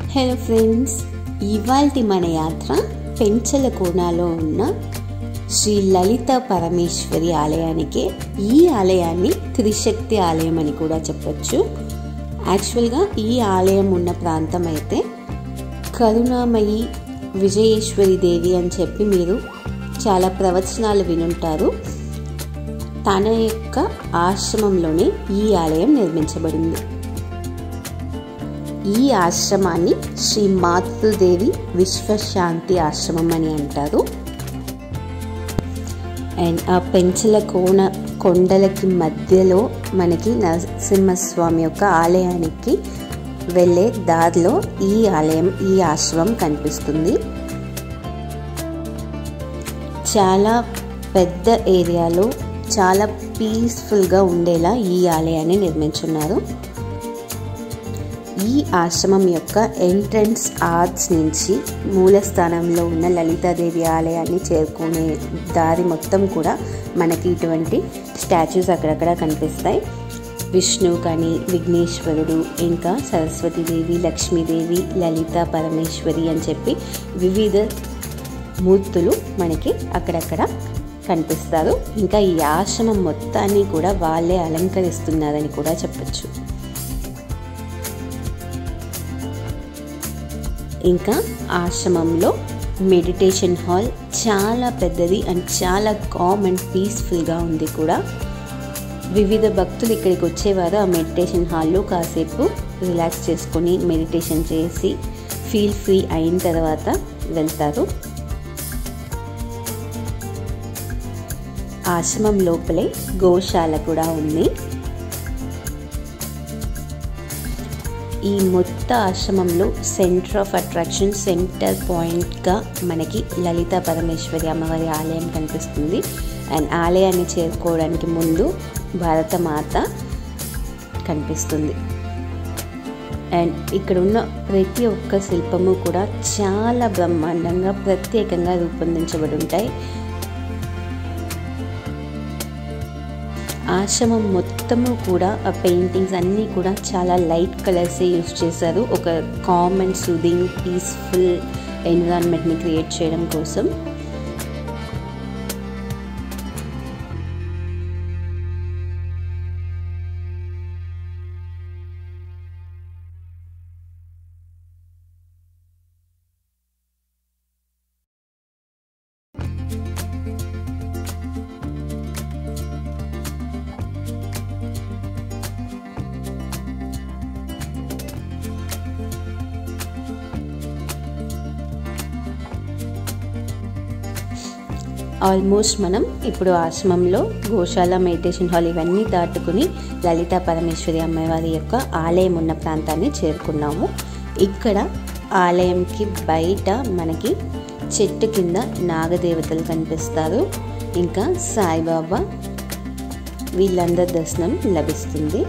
hello friends ఇవాల్టి మన యాత్ర పెంచల కోనాలో ఉన్న శ్రీ లలిత పరమేశ్వరి ఆలయానికి ఈ ఆలయాన్ని త్రిశక్తి ఆలయం అని కూడా చెప్పొచ్చు యాక్చువల్గా ఈ ఆలయం ఉన్న ప్రాంతం అయితే కరుణామయి విజయేశ్వరి దేవి అని చెప్పి మీరు చాలా ప్రవచనాలు వినుంటారు తన యొక్క ఆశ్రమంలోనే ఈ ఆలయం నిర్మించబడింది ఈ ఆశ్రమాన్ని శ్రీ మాతృదేవి విశ్వశాంతి ఆశ్రమం అని అంటారు అండ్ ఆ పెంచల కోన కొండలకి మధ్యలో మనకి నరసింహస్వామి యొక్క ఆలయానికి వెళ్ళే దారిలో ఈ ఆలయం ఈ ఆశ్రమం కనిపిస్తుంది చాలా పెద్ద ఏరియాలో చాలా పీస్ఫుల్గా ఉండేలా ఈ ఆలయాన్ని నిర్మించున్నారు ఈ ఆశ్రమం యొక్క ఎంట్రన్స్ ఆర్చ్ నుంచి మూలస్థానంలో ఉన్న లలితాదేవి ఆలయాన్ని చేరుకునే దారి మొత్తం కూడా మనకి ఇటువంటి స్టాచ్యూస్ అక్కడక్కడ కనిపిస్తాయి విష్ణు కానీ విఘ్నేశ్వరుడు ఇంకా సరస్వతీదేవి లక్ష్మీదేవి లలిత పరమేశ్వరి అని చెప్పి వివిధ మూర్తులు మనకి అక్కడక్కడ కనిపిస్తారు ఇంకా ఈ ఆశ్రమం మొత్తాన్ని కూడా వాళ్ళే అలంకరిస్తున్నారని కూడా చెప్పచ్చు ఇంకా ఆశ్రమంలో మెడిటేషన్ హాల్ చాలా పెద్దది అండ్ చాలా కామ్ అండ్ పీస్ఫుల్గా ఉంది కూడా వివిధ భక్తులు ఇక్కడికి వచ్చేవారు ఆ మెడిటేషన్ హాల్లో కాసేపు రిలాక్స్ చేసుకొని మెడిటేషన్ చేసి ఫీల్ ఫ్రీ అయిన తర్వాత వెళ్తారు ఆశ్రమం లోపలే గోశాల కూడా ఉంది ఈ మొత్త ఆశ్రమంలో సెంటర్ ఆఫ్ అట్రాక్షన్ సెంటర్ పాయింట్గా మనకి లలిత పరమేశ్వరి అమ్మవారి ఆలయం కనిపిస్తుంది అండ్ ఆలయాన్ని చేరుకోవడానికి ముందు భారతమాత కనిపిస్తుంది అండ్ ఇక్కడ ఉన్న ప్రతి ఒక్క శిల్పము కూడా చాలా బ్రహ్మాండంగా ప్రత్యేకంగా రూపొందించబడి ఉంటాయి ఆశ్రమం మొత్తము కూడా ఆ పెయింటింగ్స్ అన్నీ కూడా చాలా లైట్ కలర్సే యూస్ చేశారు ఒక కామన్ సూదింగ్ పీస్ఫుల్ ఎన్విరాన్మెంట్ని క్రియేట్ చేయడం కోసం ఆల్మోస్ట్ మనం ఇప్పుడు ఆశ్రమంలో గోశాల మెడిటేషన్ హాల్ ఇవన్నీ దాటుకుని లలిత పరమేశ్వరి అమ్మవారి యొక్క ఆలయం ఉన్న ప్రాంతాన్ని చేరుకున్నాము ఇక్కడ ఆలయంకి బయట మనకి చెట్టు కింద నాగదేవతలు కనిపిస్తారు ఇంకా సాయిబాబా వీళ్ళందరి దర్శనం లభిస్తుంది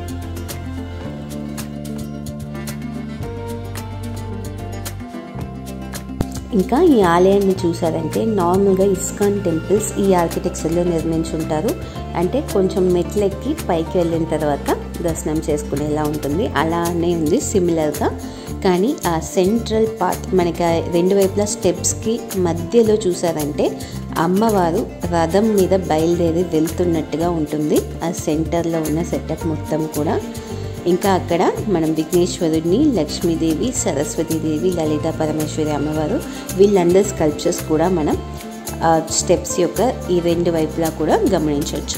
ఇంకా ఈ ఆలయాన్ని చూసారంటే నార్మల్గా ఇస్కాన్ టెంపుల్స్ ఈ ఆర్కిటెక్చర్లో నిర్మించుంటారు అంటే కొంచెం మెట్లెక్కి పైకి వెళ్ళిన తర్వాత దర్శనం చేసుకునేలా ఉంటుంది అలానే ఉంది సిమిలర్గా కానీ ఆ సెంట్రల్ పార్ట్ మనకి రెండు వైపులా స్టెప్స్కి మధ్యలో చూసారంటే అమ్మవారు రథం మీద బయలుదేరి వెళ్తున్నట్టుగా ఉంటుంది ఆ సెంటర్లో ఉన్న సెటప్ మొత్తం కూడా ఇంకా అక్కడ మనం విఘ్నేశ్వరుడిని లక్ష్మీదేవి సరస్వతీదేవి లలిత పరమేశ్వరి అమ్మవారు వీళ్ళందరి స్కల్ప్చర్స్ కూడా మనం స్టెప్స్ యొక్క ఈ రెండు వైపులా కూడా గమనించవచ్చు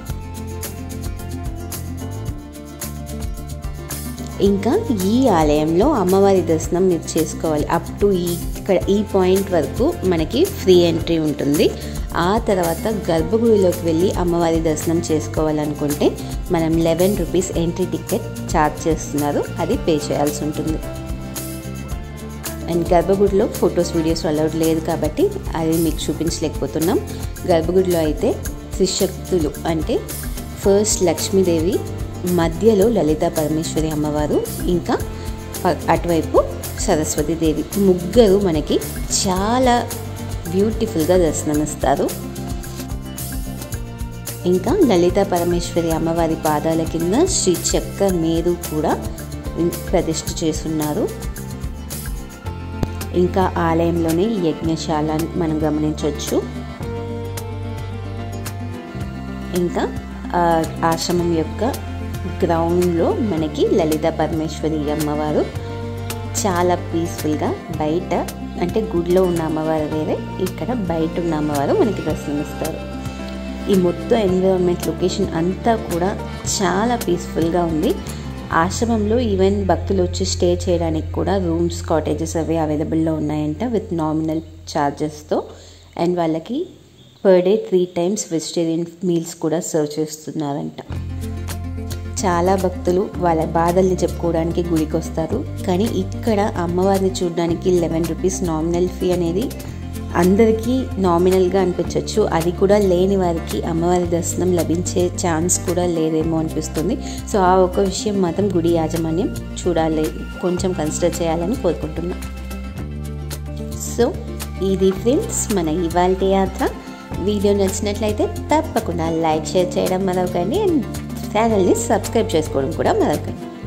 ఇంకా ఈ ఆలయంలో అమ్మవారి దర్శనం మీరు చేసుకోవాలి అప్ టు ఈ ఇక్కడ ఈ పాయింట్ వరకు మనకి ఫ్రీ ఎంట్రీ ఉంటుంది ఆ తర్వాత గర్భగుడిలోకి వెళ్ళి అమ్మవారి దర్శనం చేసుకోవాలనుకుంటే మనం eleven rupees entry ticket charge చేస్తున్నారు అది పే చేయాల్సి ఉంటుంది అండ్ గర్భగుడిలో ఫొటోస్ వీడియోస్ అలౌడ్ లేదు కాబట్టి అది మీకు చూపించలేకపోతున్నాం గర్భగుడిలో అయితే త్రిశక్తులు అంటే ఫస్ట్ లక్ష్మీదేవి మధ్యలో లలిత పరమేశ్వరి అమ్మవారు ఇంకా అటువైపు సరస్వతీదేవి ముగ్గురు మనకి చాలా బ్యూటిఫుల్గా దర్శనమిస్తారు ఇంకా లలిత పరమేశ్వరి అమ్మవారి పాదాల కింద శ్రీ చక్ర మేరు కూడా ప్రతిష్ఠ చేస్తున్నారు ఇంకా ఆలయంలోనే యజ్ఞశాల మనం గమనించవచ్చు ఇంకా ఆశ్రమం యొక్క గ్రౌండ్లో మనకి లలిత పరమేశ్వరి అమ్మవారు చాలా పీస్ఫుల్గా బయట అంటే గుడిలో ఉన్న అమ్మవారు వేరే ఇక్కడ బయట ఉన్న అమ్మవారు మనకి దర్శనమిస్తారు ఈ మొత్తం ఎన్విరాన్మెంట్ లొకేషన్ అంతా కూడా చాలా పీస్ఫుల్గా ఉంది ఆశ్రమంలో ఈవెన్ భక్తులు వచ్చి స్టే చేయడానికి కూడా రూమ్స్ కాటేజెస్ అవి అవైలబుల్లో ఉన్నాయంట విత్ నామినల్ ఛార్జెస్తో అండ్ వాళ్ళకి per day three times vegetarian meals కూడా సర్వ్ చేస్తున్నారంట చాలా భక్తులు వాళ్ళ బాధల్ని చెప్పుకోవడానికి గుడికి వస్తారు కానీ ఇక్కడ అమ్మవారిని చూడడానికి లెవెన్ రూపీస్ నామినల్ ఫీ అనేది అందరికీ నామినల్గా అనిపించవచ్చు అది కూడా లేని వారికి అమ్మవారి దర్శనం లభించే ఛాన్స్ కూడా లేదేమో అనిపిస్తుంది సో ఆ ఒక విషయం మాత్రం గుడి యాజమాన్యం చూడాలి కొంచెం కన్సిడర్ చేయాలని కోరుకుంటున్నాం సో ఇది ఫ్రెండ్స్ మన ఇవాళ యాత్ర వీడియో నచ్చినట్లయితే తప్పకుండా లైక్ షేర్ చేయడం మరొకండి అండ్ ఛానల్ని సబ్స్క్రైబ్ చేసుకోవడం కూడా మరొకండి